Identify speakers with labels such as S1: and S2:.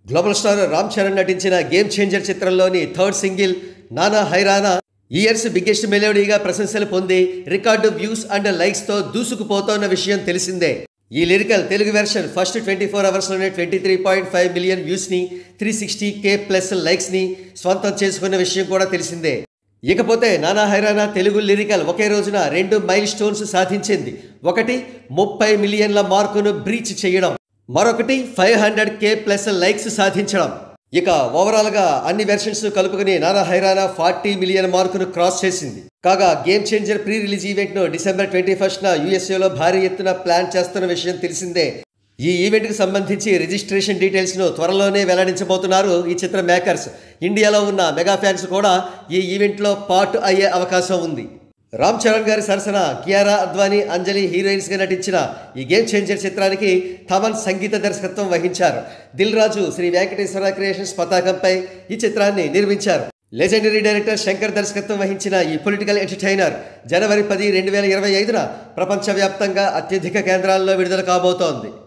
S1: global star Ram Charan నటించిన game changer చిత్రంలోని third single Nana Hyrana years biggest మెలోడీగా ప్రశంసలు పొంది రికార్డు వ్యూస్ అండ్ లైక్స్తో దూసుకుపోతోన్న విషయం తెలిసిందే ఈ lyrical Telugu version first twenty four అవర్స్లోనే twenty three point five million వ్యూస్ని త్రీ సిక్స్టీ కే ప్లస్ లైక్స్ని స్వంతం చేసుకున్న విషయం కూడా తెలిసిందే ఇకపోతే నానా హైరానా తెలుగు లిరికల్ ఒకే రోజున రెండు మైల్ స్టోన్స్ సాధించింది ఒకటి ముప్పై మిలియన్ల మార్కును బ్రీచ్ చేయడం మరొకటి five hundred K plus likes సాధించడం ఇక ఓవరాల్గా అన్ని వెర్షన్స్ కలుపుకుని నానా హైరానా ఫార్టీ మిలియన్ మార్కును క్రాస్ చేసింది కాగా గేమ్ చేంజర్ ప్రీ రిలీజ్ ఈవెంట్ను డిసెంబర్ ట్వంటీ ఫస్ట్న యూఎస్ఏలో భారీ ఎత్తున ప్లాన్ చేస్తున్న విషయం తెలిసిందే ఈ ఈవెంట్కి సంబంధించి రిజిస్ట్రేషన్ డీటెయిల్స్ను త్వరలోనే వెల్లడించబోతున్నారు ఈ చిత్ర మేకర్స్ ఇండియాలో ఉన్న మెగా ఫ్యాన్స్ కూడా ఈ ఈవెంట్లో పార్ట్ అయ్యే అవకాశం ఉంది రామ్ చరణ్ గారి సరసన కియారా అద్వానీ అంజలి హీరోయిన్స్గా నటించిన ఈ గేమ్ చేంజర్ చిత్రానికి థమన్ సంగీత దర్శకత్వం వహించారు దిల్ రాజు శ్రీ వెంకటేశ్వర క్రియేషన్స్ పతాకంపై ఈ చిత్రాన్ని నిర్మించారు లెజెండరీ డైరెక్టర్ శంకర్ దర్శకత్వం వహించిన ఈ పొలిటికల్ ఎంటర్టైనర్ జనవరి పది రెండు వేల ఇరవై ఐదున ప్రపంచవ్యాప్తంగా అత్యధిక కేంద్రాల్లో విడుదల కాబోతోంది